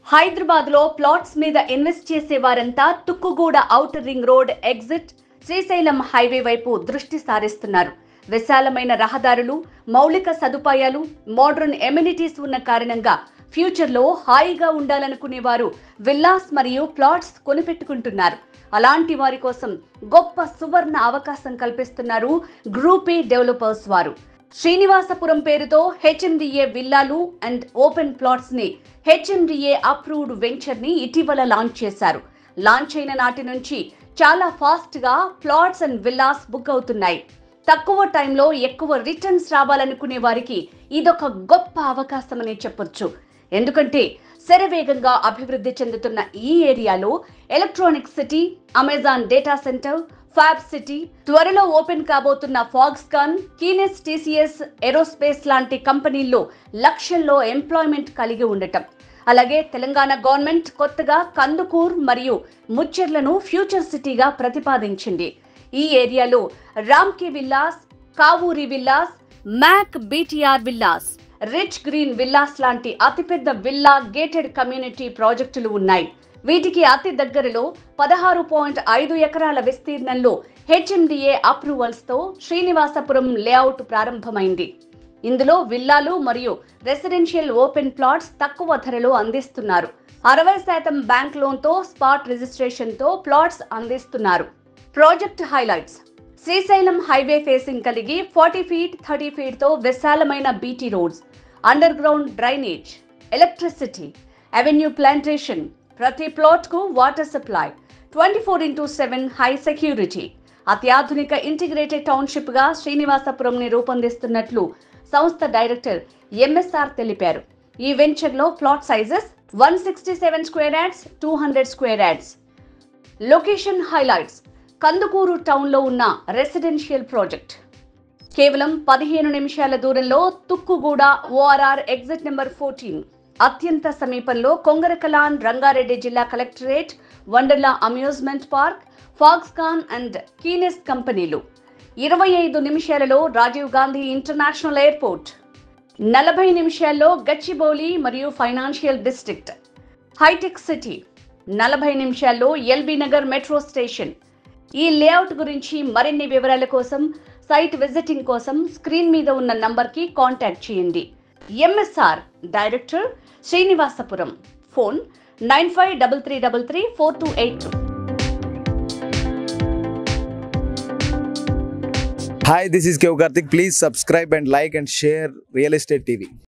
హైదరాబాద్ లో ప్లాట్స్ మీద ఇన్వెస్ట్ చేసే వారంతా Tukkuguda outer ring road exit Srisailam highway వైపు దృష్టి సారిస్తున్నారు విశాలమైన రహదారులు మౌలిక సదుపాయాలు మోడర్న్ ఎమ్యూనిటీస్ ఉన్న కారణంగా ఫ్యూచర్ లో హాయిగా ఉండాలనుకునే వారు విల్లాస్ మరియు ప్లాట్స్ కొనిపెట్టుకుంటున్నారు అలాంటి వారి కోసం గొప్ప సువర్ణ అవకాశం కల్పిస్తున్నారు గ్రూపీ డెవలపర్స్ వారు శ్రీనివాసపురం పేరుతో హెచ్ఎండిఏ విల్లాలు అండ్ ఓపెన్ ప్లాట్స్ ని హెచ్ఎండిఏ అప్రూవ్డ్ వెంచర్ ని ఇటీవల లాంచ్ చేశారు లాంచ్ అయిన నాటి నుంచి చాలా ఫాస్ట్ గా ప్లాట్స్ అండ్ విల్లాస్ బుక్ అవుతున్నాయి తక్కువ టైంలో ఎక్కువ రిటర్న్స్ రావాలనుకునే వారికి ఇదొక గొప్ప అవకాశం అని చెప్పొచ్చు ఎందుకంటే శరవేగంగా అభివృద్ధి చెందుతున్న ఈ ఏరియాలో electronic city Amazon data centre fab city త్వరలో ఓపెన్ కాబోతున్న ఫాక్స్కాన్ కీనెస్ టీసీఎస్ ఏరోస్పేస్ లాంటి కంపెనీల్లో లక్షల్లో ఎంప్లాయ్మెంట్ కలిగి ఉండటం అలాగే తెలంగాణ గవర్నమెంట్ కొత్తగా కందుకూర్ మరియు ముచ్చెర్లను ఫ్యూచర్ సిటీగా ప్రతిపాదించింది ఈ ఏరియాలో Ramky villas Kavuri villas Mac BTR villas rich green villas లాంటి అతిపెద్ద విల్లా గేటెడ్ కమ్యూనిటీ ప్రాజెక్టులు ఉన్నాయి వీటికి అతి దగ్గరలో పదహారు పాయింట్ ఐదు ఎకరాల విస్తీర్ణంలో హెచ్ఎండిఏ అప్రూవల్స్ తో శ్రీనివాసపురం లేఅవుట్ ప్రారంభమైంది ఇందులో విల్లాలు మరియు రెసిడెన్షియల్ ఓపెన్ ప్లాట్స్ తక్కువ ధరలో అందిస్తున్నారు అరవై శాతం బ్యాంక్ లోన్తో స్పాట్ రిజిస్ట్రేషన్తో ప్లాట్స్ అందిస్తున్నారు project highlights Srisailam highway facing కలిగి ఫార్టీ ఫీట్ థర్టీ ఫీట్ తో విశాలమైన BT roads underground drainage electricity avenue plantation ప్రతి ప్లాట్ కు water supply twenty four into seven high security అత్యాధునిక ఇంటిగ్రేటెడ్ టౌన్షిప్ గా శ్రీనివాసపురం ని రూపొందిస్తున్నట్లు సంస్థ డైరెక్టర్ ఎంఎస్ఆర్ తెలిపారు ఈ వెంచర్ లో plot sizes one sixty seven square yards two hundred square yards location highlights Kandukur టౌన్లో ఉన్న రెసిడెన్షియల్ ప్రాజెక్ట్ కేవలం పదిహేను నిమిషాల దూరంలో Tukkuguda ORR exit number fourteen అత్యంత సమీపంలో కొంగరకలాన్ రంగారెడ్డి జిల్లా collectorate Wonderla amusement park Foxconn and Kaynes కంపెనీలు ఇరవై ఐదు నిమిషాలలో రాజీవ్ గాంధీ ఇంటర్నేషనల్ ఎయిర్పోర్ట్ నలభై నిమిషాల్లో గచ్చిబౌలి మరియు ఫైనాన్షియల్ డిస్ట్రిక్ట్ హైటెక్ సిటీ నలభై నిమిషాల్లో ఎల్బీ నగర్ మెట్రో స్టేషన్ ఈ లేఅవుట్ గురించి మరిన్ని వివరాల కోసం సైట్ విజిటింగ్ కోసం స్క్రీన్ మీద ఉన్న నంబర్కి కాంటాక్ట్ చేయండి MSR director Srinivasapuram phone nine five double three double three four two eight two Hi, this is Kev Karthik. Please subscribe and like and share Real Estate TV.